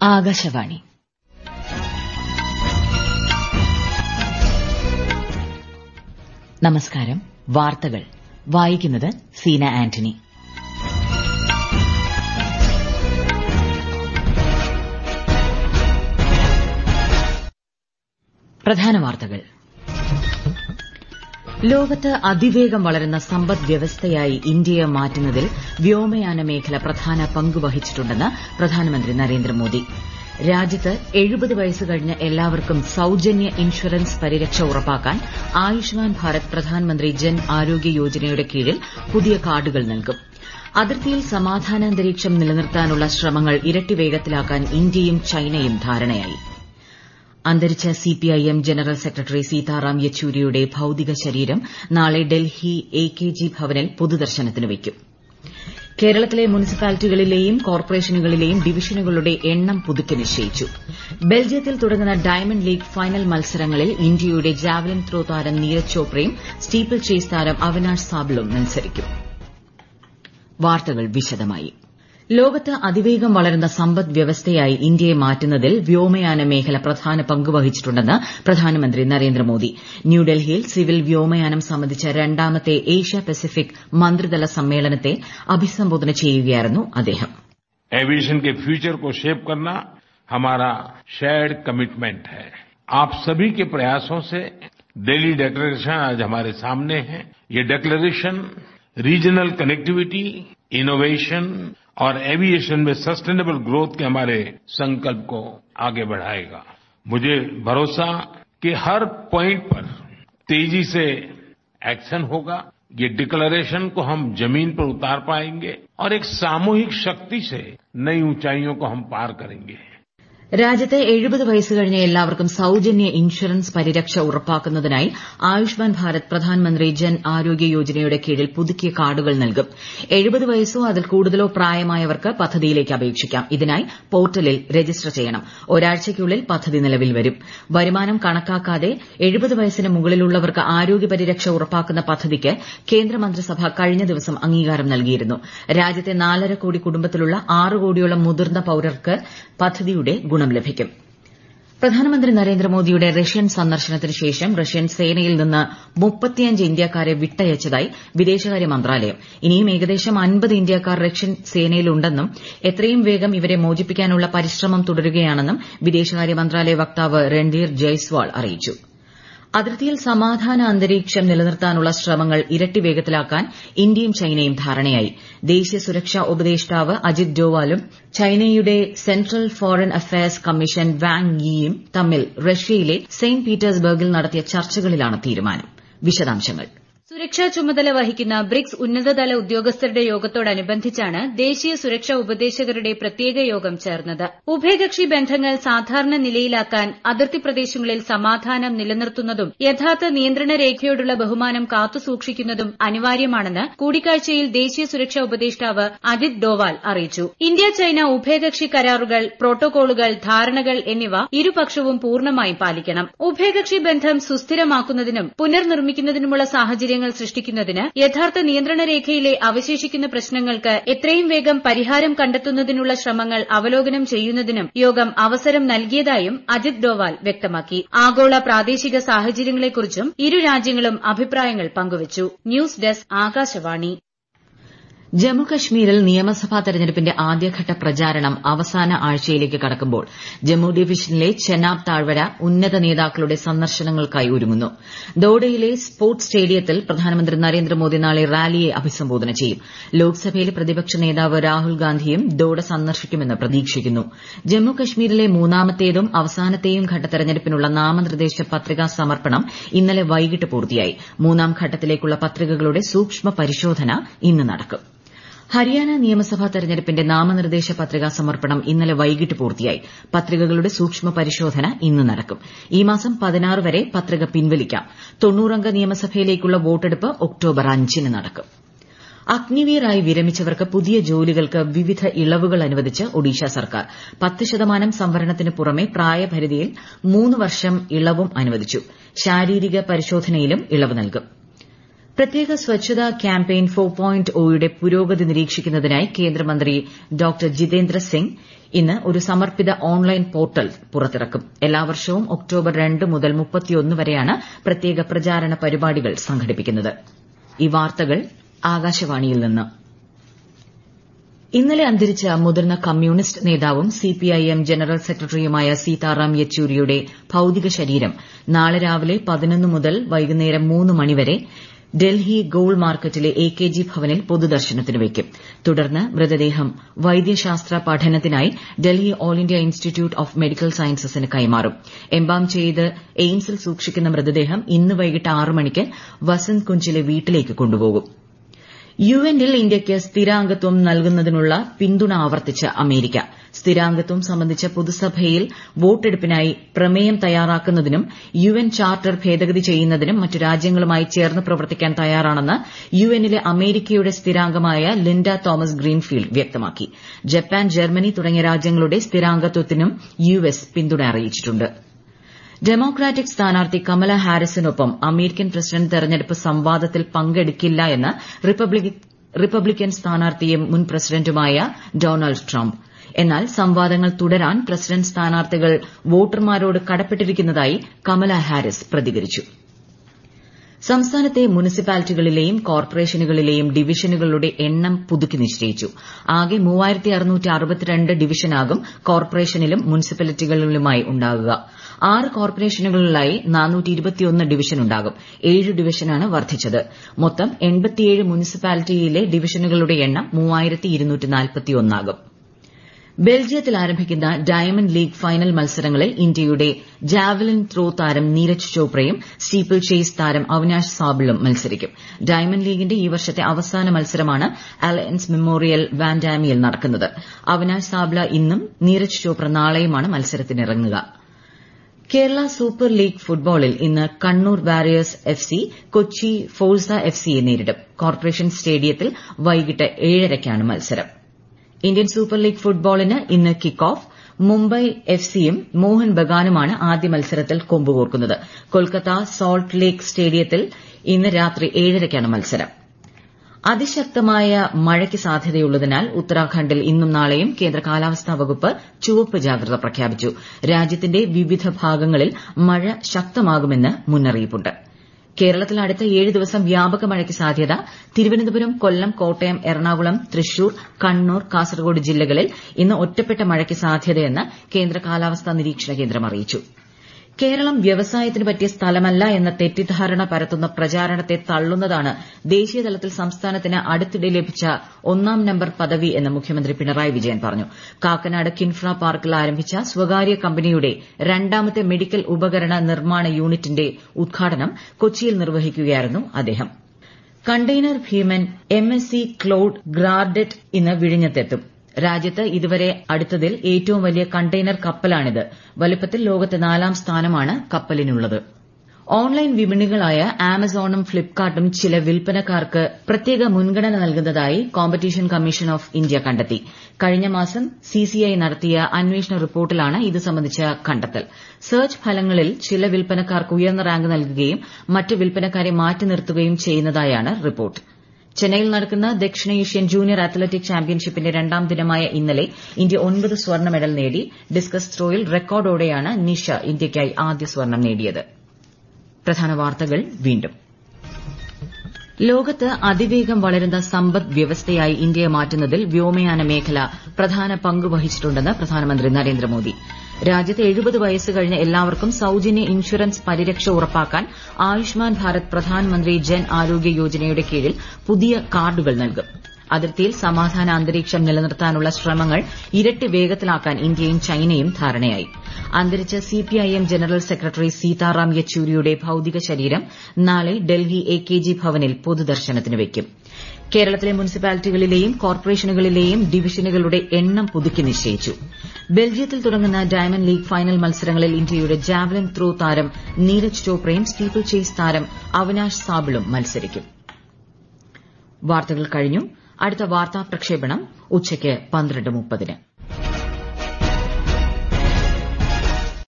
ആകാശവാണി നമസ്കാരം വാർത്തകൾ വായിക്കുന്നത് സീന ആന്റണി പ്രധാന വാർത്തകൾ ലോകത്ത് അതിവേഗം വളരുന്ന സമ്പദ് വ്യവസ്ഥയായി ഇന്ത്യയെ മാറ്റുന്നതിൽ വ്യോമയാന മേഖല പ്രധാന പങ്ക് വഹിച്ചിട്ടുണ്ടെന്ന് പ്രധാനമന്ത്രി നരേന്ദ്രമോദി രാജ്യത്ത് എഴുപത് വയസ്സ് കഴിഞ്ഞ എല്ലാവർക്കും സൌജന്യ ഇൻഷുറൻസ് പരിരക്ഷ ഉറപ്പാക്കാൻ ആയുഷ്മാൻ ഭാരത് പ്രധാനമന്ത്രി ജൻ ആരോഗ്യ യോജനയുടെ കീഴിൽ പുതിയ കാർഡുകൾ നൽകും അതിർത്തിയിൽ സമാധാനാന്തരീക്ഷം നിലനിർത്താനുള്ള ശ്രമങ്ങൾ ഇരട്ടി വേഗത്തിലാക്കാൻ ഇന്ത്യയും ചൈനയും ധാരണയായി അന്തരിച്ച സിപിഐഎം ജനറൽ സെക്രട്ടറി സീതാറാം യെച്ചൂരിയുടെ ഭൌതിക ശരീരം നാളെ ഡൽഹി എ കെ ജി ഭവനിൽ പൊതുദർശനത്തിന് വയ്ക്കും കേരളത്തിലെ മുനിസിപ്പാലിറ്റികളിലെയും കോർപ്പറേഷനുകളിലെയും ഡിവിഷനുകളുടെ എണ്ണം പുതുക്കി നിശ്ചയിച്ചു ബെൽജിയത്തിൽ തുടങ്ങുന്ന ഡയമണ്ട് ലീഗ് ഫൈനൽ മത്സരങ്ങളിൽ ഇന്ത്യയുടെ ജാവലിൻ ത്രോ താരം നീരജ് ചോപ്രയും സ്റ്റീപ്പിൾ ചേസ് താരം അവിനാഷ് സാബിളും മത്സരിക്കും വാർത്തകൾ വിശദമായി ലോകത്ത് അതിവേഗം വളരുന്ന സമ്പദ് വ്യവസ്ഥയായി ഇന്ത്യയെ മാറ്റുന്നതിൽ വ്യോമയാന മേഖല പ്രധാന പങ്ക് വഹിച്ചിട്ടുണ്ടെന്ന് പ്രധാനമന്ത്രി നരേന്ദ്രമോദി ന്യൂഡൽഹിയിൽ സിവിൽ വ്യോമയാനം സംബന്ധിച്ച രണ്ടാമത്തെ ഏഷ്യ പസഫിക് മന്ത്രിതല സമ്മേളനത്തെ അഭിസംബോധന ചെയ്യുകയായിരുന്നു അദ്ദേഹം एविएशन के फ्यूचर को शेप करना हमारा शेयर्ड कमिटमेंट है आप सभी के प्रयासों से दिल्ली डिक्लेरेशन आज हमारे सामने है ये डिक्लेरेशन रीजनल कनेक्टिविटी इनोवेशन और एविएशन में सस्टेनेबल ग्रोथ के हमारे संकल्प को आगे बढ़ाएगा मुझे भरोसा कि हर पॉइंट पर तेजी से एक्शन होगा ये डिक्लेरेशन को हम जमीन पर उतार पाएंगे और एक सामूहिक शक्ति से नई ऊंचाइयों को हम पार करेंगे രാജ്യത്ത് എഴുപത് വയസ്സ് കഴിഞ്ഞ എല്ലാവർക്കും സൌജന്യ ഇൻഷുറൻസ് പരിരക്ഷ ഉറപ്പാക്കുന്നതിനായി ആയുഷ്മാൻ ഭാരത് പ്രധാനമന്ത്രി ജൻ ആരോഗ്യ യോജനയുടെ കീഴിൽ പുതുക്കിയ കാർഡുകൾ നൽകും എഴുപത് വയസ്സോ അതിൽ കൂടുതലോ പ്രായമായവർക്ക് പദ്ധതിയിലേക്ക് അപേക്ഷിക്കാം ഇതിനായി പോർട്ടലിൽ രജിസ്റ്റർ ചെയ്യണം ഒരാഴ്ചയ്ക്കുള്ളിൽ പദ്ധതി നിലവിൽ വരും വരുമാനം കണക്കാക്കാതെ എഴുപത് വയസ്സിന് മുകളിലുള്ളവർക്ക് ആരോഗ്യ പരിരക്ഷ ഉറപ്പാക്കുന്ന പദ്ധതിക്ക് കേന്ദ്രമന്ത്രിസഭ കഴിഞ്ഞ ദിവസം അംഗീകാരം നൽകിയിരുന്നു രാജ്യത്തെ നാലര കോടി കുടുംബത്തിലുള്ള ആറ് കോടിയോളം മുതിർന്ന പൌരർക്ക് പദ്ധതിയുടെ ഗുണം ലഭിക്കും പ്രധാനമന്ത്രി നരേന്ദ്രമോദിയുടെ റഷ്യൻ സന്ദർശനത്തിന് ശേഷം റഷ്യൻ സേനയിൽ നിന്ന് മുപ്പത്തിയഞ്ച് ഇന്ത്യക്കാരെ വിട്ടയച്ചതായി വിദേശകാര്യ മന്ത്രാലയം ഇനിയും ഏകദേശം അൻപത് ഇന്ത്യക്കാർ റഷ്യൻ സേനയിലുണ്ടെന്നും എത്രയും വേഗം ഇവരെ മോചിപ്പിക്കാനുള്ള പരിശ്രമം തുടരുകയാണെന്നും വിദേശകാര്യ മന്ത്രാലയ വക്താവ് രൺധീർ ജയ്സ്വാൾ അറിയിച്ചു അതിർത്തിയിൽ സമാധാന അന്തരീക്ഷം നിലനിർത്താനുള്ള ശ്രമങ്ങൾ ഇരട്ടി വേഗത്തിലാക്കാൻ ഇന്ത്യയും ചൈനയും ധാരണയായി ദേശീയ സുരക്ഷാ ഉപദേഷ്ടാവ് അജിത് ഡോവാലും ചൈനയുടെ central foreign affairs commission Wang യിയും തമ്മിൽ റഷ്യയിലെ സെന്റ് പീറ്റേഴ്സ്ബർഗിൽ നടത്തിയ ചർച്ചകളിലാണ് തീരുമാനം വിശദാംശങ്ങൾ സുരക്ഷാ ചുമതല വഹിക്കുന്ന ബ്രിക്സ് ഉന്നതതല ഉദ്യോഗസ്ഥരുടെ യോഗത്തോടനുബന്ധിച്ചാണ് ദേശീയ സുരക്ഷാ ഉപദേശകരുടെ പ്രത്യേക യോഗം ചേർന്നത് ഉഭയകക്ഷി ബന്ധങ്ങൾ സാധാരണ നിലയിലാക്കാൻ അതിർത്തി പ്രദേശങ്ങളിൽ സമാധാനം നിലനിർത്തുന്നതും യഥാർത്ഥ നിയന്ത്രണ രേഖയോടുള്ള ബഹുമാനം കാത്തുസൂക്ഷിക്കുന്നതും അനിവാര്യമാണെന്ന് കൂടിക്കാഴ്ചയിൽ ദേശീയ സുരക്ഷാ ഉപദേഷ്ടാവ് അജിത് ഡോവാൽ അറിയിച്ചു ഇന്ത്യ ചൈന ഉഭയകക്ഷി കരാറുകൾ പ്രോട്ടോകോളുകൾ ധാരണകൾ എന്നിവ ഇരുപക്ഷവും പൂർണ്ണമായും പാലിക്കണം ഉഭയകക്ഷി ബന്ധം സുസ്ഥിരമാക്കുന്നതിനും പുനർനിർമ്മിക്കുന്നതിനുമുള്ള സാഹചര്യങ്ങൾ സൃഷ്ടിക്കുന്നതിന് യഥാർത്ഥ നിയന്ത്രണ രേഖയിലെ അവശേഷിക്കുന്ന പ്രശ്നങ്ങൾക്ക് എത്രയും വേഗം പരിഹാരം കണ്ടെത്തുന്നതിനുള്ള ശ്രമങ്ങൾ അവലോകനം ചെയ്യുന്നതിനും യോഗം അവസരം നൽകിയതായും അജിത് ഡോവാൽ വ്യക്തമാക്കി ആഗോള പ്രാദേശിക സാഹചര്യങ്ങളെക്കുറിച്ചും ഇരു രാജ്യങ്ങളും അഭിപ്രായങ്ങൾ പങ്കുവച്ചു ന്യൂസ് ഡെസ്ക് ആകാശവാണി ജമ്മുകശ്മീരിൽ നിയമസഭാ തെരഞ്ഞെടുപ്പിന്റെ ആദ്യഘട്ട പ്രചാരണം അവസാന ആഴ്ചയിലേക്ക് കടക്കുമ്പോൾ ജമ്മു ഡിവിഷനിലെ ചെനാബ് താഴ്വര ഉന്നത നേതാക്കളുടെ സന്ദർശനങ്ങൾക്കായി ഒരുങ്ങുന്നു ദോഡയിലെ സ്പോർട്സ് സ്റ്റേഡിയത്തിൽ പ്രധാനമന്ത്രി നരേന്ദ്രമോദി നാളെ റാലിയെ അഭിസംബോധന ചെയ്യും ലോക്സഭയിലെ പ്രതിപക്ഷ നേതാവ് രാഹുൽ ഗാന്ധിയും ദോഡ സന്ദർശിക്കുമെന്ന് പ്രതീക്ഷിക്കുന്നു ജമ്മു കശ്മീരിലെ മൂന്നാമത്തേതും അവസാനത്തെയും ഘട്ട തെരഞ്ഞെടുപ്പിനുള്ള നാമനിർദ്ദേശ പത്രികാ സമർപ്പണം ഇന്നലെ വൈകിട്ട് പൂർത്തിയായി മൂന്നാം ഘട്ടത്തിലേക്കുള്ള പത്രികകളുടെ സൂക്ഷ്മ പരിശോധന ഇന്ന് നടക്കും ഹരിയാന നിയമസഭാ തെരഞ്ഞെടുപ്പിന്റെ നാമനിർദ്ദേശ പത്രികാ സമർപ്പണം ഇന്നലെ വൈകിട്ട് പൂർത്തിയായി പത്രികകളുടെ സൂക്ഷ്മ പരിശോധന ഇന്ന് നടക്കും ഈ മാസം പതിനാറ് വരെ പത്രിക പിൻവലിക്കാം തൊണ്ണൂറംഗ നിയമസഭയിലേക്കുള്ള വോട്ടെടുപ്പ് ഒക്ടോബർ അഞ്ചിന് നടക്കും അഗ്നിവീറായി വിരമിച്ചവർക്ക് പുതിയ ജോലികൾക്ക് വിവിധ ഇളവുകൾ അനുവദിച്ച് ഒഡീഷ സർക്കാർ പത്ത് ശതമാനം സംവരണത്തിന് പുറമെ പ്രായപരിധിയിൽ മൂന്ന് വർഷം ഇളവും അനുവദിച്ചു ശാരീരിക പരിശോധനയിലും ഇളവ് നൽകും പ്രത്യേക സ്വച്ഛതാ ക്യാമ്പയിൻ ഫോർ പോയിന്റ് ഒയുടെ പുരോഗതി നിരീക്ഷിക്കുന്നതിനായി കേന്ദ്രമന്ത്രി ഡോക്ടർ ജിതേന്ദ്ര സിംഗ് ഇന്ന് ഒരു സമർപ്പിത ഓൺലൈൻ പോർട്ടൽ പുറത്തിറക്കും എല്ലാ വർഷവും ഒക്ടോബർ രണ്ട് മുതൽ മുപ്പത്തിയൊന്ന് വരെയാണ് പ്രത്യേക പ്രചാരണ പരിപാടികൾ സംഘടിപ്പിക്കുന്നത് ഈ വാർത്തകൾ ആകാശവാണിയിൽ നിന്ന് ഇന്നലെ അന്തരിച്ച മുതിർന്ന കമ്മ്യൂണിസ്റ്റ് നേതാവും സിപിഐഎം ജനറൽ സെക്രട്ടറിയുമായ സീതാറാം യെച്ചൂരിയുടെ ഭൌതിക ശരീരം നാളെ രാവിലെ പതിനൊന്ന് മുതൽ വൈകുന്നേരം മൂന്ന് മണിവരെ ഡൽഹി ഗോൾ മാർക്കറ്റിലെ എ കെ ജി ഭവനിൽ പൊതുദർശനത്തിന് വയ്ക്കും തുടർന്ന് മൃതദേഹം വൈദ്യശാസ്ത്ര പഠനത്തിനായി Delhi all India institute of medical സയൻസസിന് കൈമാറും എംബാം ചെയ്ത് എയിംസിൽ സൂക്ഷിക്കുന്ന മൃതദേഹം ഇന്ന് വൈകിട്ട് ആറ് മണിക്ക് വസന്ത് കുഞ്ചിലെ വീട്ടിലേക്ക് കൊണ്ടുപോകും യുഎന്നിൽ ഇന്ത്യയ്ക്ക് സ്ഥിരാംഗത്വം നൽകുന്നതിനുള്ള പിന്തുണ ആവർത്തിച്ച് അമേരിക്ക സ്ഥിരാംഗത്വം സംബന്ധിച്ച പൊതുസഭയിൽ വോട്ടെടുപ്പിനായി പ്രമേയം തയ്യാറാക്കുന്നതിനും യുഎൻ ചാർട്ടർ ഭേദഗതി ചെയ്യുന്നതിനും മറ്റ് രാജ്യങ്ങളുമായി ചേർന്ന് പ്രവർത്തിക്കാൻ തയ്യാറാണെന്ന് യുഎന്നിലെ അമേരിക്കയുടെ സ്ഥിരാംഗമായ ലിൻഡ തോമസ് ഗ്രീൻഫീൽഡ് വ്യക്തമാക്കി ജപ്പാൻ ജർമ്മനി തുടങ്ങിയ രാജ്യങ്ങളുടെ സ്ഥിരാംഗത്വത്തിനും യുഎസ് പിന്തുണ അറിയിച്ചിട്ടുണ്ട് ഡെമോക്രാറ്റിക് സ്ഥാനാർത്ഥി കമല ഹാരിസിനൊപ്പം അമേരിക്കൻ പ്രസിഡന്റ് തെരഞ്ഞെടുപ്പ് സംവാദത്തിൽ പങ്കെടുക്കില്ല എന്ന് റിപ്പബ്ലിക്കൻ സ്ഥാനാർത്ഥിയും മുൻ പ്രസിഡന്റുമായ ഡൊണാൾഡ് ട്രംപ് എന്നാൽ സംവാദങ്ങൾ തുടരാൻ പ്രസിഡന്റ് സ്ഥാനാർത്ഥികൾ വോട്ടർമാരോട് കടപ്പെട്ടിരിക്കുന്നതായി കമല ഹാരിസ് പ്രതികരിച്ചു സംസ്ഥാനത്തെ മുനിസിപ്പാലിറ്റികളിലെയും കോർപ്പറേഷനുകളിലെയും ഡിവിഷനുകളുടെ എണ്ണം പുതുക്കി നിശ്ചയിച്ചു ആകെ ഡിവിഷനാകും കോർപ്പറേഷനിലും മുനിസിപ്പാലിറ്റികളിലുമായി ഉണ്ടാകുക ആറ് കോർപ്പറേഷനുകളിലായി ഡിവിഷനുണ്ടാകും ഏഴ് ഡിവിഷനാണ് വർദ്ധിച്ചത് മൊത്തം മുനിസിപ്പാലിറ്റിയിലെ ഡിവിഷനുകളുടെ എണ്ണം ആകും ബെൽജിയത്തിൽ ആരംഭിക്കുന്ന ഡയമണ്ട് ലീഗ് ഫൈനൽ മത്സരങ്ങളിൽ ഇന്ത്യയുടെ ജാവലിൻ ത്രോ താരം നീരജ് ചോപ്രയും സ്റ്റീപ്പിൾ ചേസ് താരം അവിനാശ് സാബിളും മത്സരിക്കും ഡയമണ്ട് ലീഗിന്റെ ഈ വർഷത്തെ അവസാന മത്സരമാണ് അലയൻസ് മെമ്മോറിയൽ വാൻഡാമിയിൽ നടക്കുന്നത് അവിനാശ് സാബ്ല ഇന്നും നീരജ് ചോപ്ര നാളെയുമാണ് മത്സരത്തിനിറങ്ങുക കേരള സൂപ്പർ ലീഗ് ഫുട്ബോളിൽ ഇന്ന് Kannur warriors F C Kochi Forca F സിയെ നേരിടും കോർപ്പറേഷൻ സ്റ്റേഡിയത്തിൽ വൈകിട്ട് ഏഴരയ്ക്കാണ് മത്സരം ഇന്ത്യൻ സൂപ്പർ ലീഗ് ഫുട്ബോളിന് ഇന്ന് കിക്ക് ഓഫ് മുംബൈ എഫ് സിയും മോഹൻ ബഗാനുമാണ് ആദ്യ മത്സരത്തിൽ കൊമ്പുകോർക്കുന്നത് കൊൽക്കത്ത സോൾട്ട് ലേക്ക് സ്റ്റേഡിയത്തിൽ ഇന്ന് രാത്രി ഏഴരയ്ക്കാണ് മത്സരം അതിശക്തമായ മഴയ്ക്ക് സാധ്യതയുള്ളതിനാൽ ഉത്തരാഖണ്ഡിൽ ഇന്നും നാളെയും കേന്ദ്ര കാലാവസ്ഥാ വകുപ്പ് ചുവപ്പ് ജാഗ്രത പ്രഖ്യാപിച്ചു രാജ്യത്തിന്റെ വിവിധ ഭാഗങ്ങളിൽ മഴ ശക്തമാകുമെന്ന് മുന്നറിയിപ്പുണ്ട് കേരളത്തിൽ അടുത്ത ഏഴ് ദിവസം വ്യാപക മഴയ്ക്ക് സാധ്യത തിരുവനന്തപുരം കൊല്ലം കോട്ടയം എറണാകുളം തൃശൂർ കണ്ണൂർ കാസർഗോഡ് ജില്ലകളിൽ ഇന്ന് ഒറ്റപ്പെട്ട മഴയ്ക്ക് സാധ്യതയെന്ന് കേന്ദ്ര കാലാവസ്ഥാ നിരീക്ഷണ കേന്ദ്രം അറിയിച്ചു കേരളം വ്യവസായത്തിന് പറ്റിയ സ്ഥലമല്ല എന്ന തെറ്റിദ്ധാരണ പരത്തുന്ന പ്രചാരണത്തെ തള്ളുന്നതാണ് ദേശീയതലത്തിൽ സംസ്ഥാനത്തിന് അടുത്തിടെ ലഭിച്ച ഒന്നാം നമ്പർ പദവി എന്ന് മുഖ്യമന്ത്രി പിണറായി വിജയൻ പറഞ്ഞു കാക്കനാട് കിൻഫ്ര പാർക്കിൽ ആരംഭിച്ച സ്വകാര്യ കമ്പനിയുടെ രണ്ടാമത്തെ മെഡിക്കൽ ഉപകരണ നിർമ്മാണ യൂണിറ്റിന്റെ ഉദ്ഘാടനം കൊച്ചിയിൽ നിർവഹിക്കുകയായിരുന്നു അദ്ദേഹം കണ്ടെയ്നർ ഭീമൻ M S C Claude Girardet ഇന്ന് വിഴിഞ്ഞത്തെത്തും രാജ്യത്ത് ഇതുവരെ അടുത്തതിൽ ഏറ്റവും വലിയ കണ്ടെയ്നർ കപ്പലാണിത് വലുപ്പത്തിൽ ലോകത്തെ നാലാം സ്ഥാനമാണ് കപ്പലിനുള്ളത് ഓൺലൈൻ വിപണികളായ ആമസോണും ഫ്ലിപ്കാർട്ടും ചില വിൽപ്പനക്കാർക്ക് പ്രത്യേക മുൻഗണന നൽകുന്നതായി കോമ്പറ്റീഷൻ കമ്മീഷൻ ഓഫ് ഇന്ത്യ കണ്ടെത്തി കഴിഞ്ഞ മാസം സിസിഐ നടത്തിയ അന്വേഷണ റിപ്പോർട്ടിലാണ് ഇത് സംബന്ധിച്ച കണ്ടെത്തൽ സെർച്ച് ഫലങ്ങളിൽ ചില വിൽപ്പനക്കാർക്ക് ഉയർന്ന റാങ്ക് നൽകുകയും മറ്റ് വിൽപ്പനക്കാരെ മാറ്റി നിർത്തുകയും ചെയ്യുന്നതായാണ് റിപ്പോർട്ട് ചെന്നൈയിൽ നടക്കുന്ന ദക്ഷിണേഷ്യൻ ജൂനിയർ അത്ലറ്റിക് ചാമ്പ്യൻഷിപ്പിന്റെ രണ്ടാം ദിനമായ ഇന്നലെ ഇന്ത്യ ഒൻപത് സ്വർണ്ണ മെഡൽ നേടി ഡിസ്കസ് ത്രോയിൽ റെക്കോർഡോടെയാണ് നിഷ ഇന്ത്യയ്ക്കായി ആദ്യ സ്വർണ്ണം നേടിയത് പ്രധാന വാർത്തകൾ വീണ്ടും ലോകത്ത് അതിവേഗം വളരുന്ന സമ്പദ് വ്യവസ്ഥയായി ഇന്ത്യയെ മാറ്റുന്നതിൽ വ്യോമയാന മേഖല പ്രധാന പങ്ക് വഹിച്ചിട്ടുണ്ടെന്ന് പ്രധാനമന്ത്രി നരേന്ദ്രമോദി രാജ്യത്ത് എഴുപത് വയസ്സ് കഴിഞ്ഞ എല്ലാവർക്കും സൌജന്യ ഇൻഷുറൻസ് പരിരക്ഷ ഉറപ്പാക്കാൻ ആയുഷ്മാൻ ഭാരത് പ്രധാനമന്ത്രി ജൻ ആരോഗ്യ യോജനയുടെ കീഴിൽ പുതിയ കാർഡുകൾ നൽകും അതിർത്തിയിൽ സമാധാന അന്തരീക്ഷം നിലനിർത്താനുള്ള ശ്രമങ്ങൾ ഇരട്ടി വേഗത്തിലാക്കാൻ ഇന്ത്യയും ചൈനയും ധാരണയായി അന്തരിച്ച സിപിഐഎം ജനറൽ സെക്രട്ടറി സീതാറാം യെച്ചൂരിയുടെ ഭൌതിക ശരീരം നാളെ ഡൽഹി എ കെ ജി ഭവനിൽ പൊതുദർശനത്തിന് വയ്ക്കും കേരളത്തിലെ മുനിസിപ്പാലിറ്റികളിലെയും കോർപ്പറേഷനുകളിലെയും ഡിവിഷനുകളുടെ എണ്ണം പുതുക്കി നിശ്ചയിച്ചു ബെൽജിയത്തിൽ തുടങ്ങുന്ന ഡയമണ്ട് ലീഗ് ഫൈനൽ മത്സരങ്ങളിൽ ഇന്ത്യയുടെ ജാവലിൻ ത്രോ താരം നീരജ് ചോപ്രയും സ്റ്റീപ്പിൾ ചേസ് താരം അവിനാശ് സാബിളും മത്സരിക്കും വാർത്തകൾ കഴിഞ്ഞു അടുത്ത വാർത്താ പ്രക്ഷേപണം ഉച്ചയ്ക്ക് പന്ത്രണ്ട് മുപ്പതിന്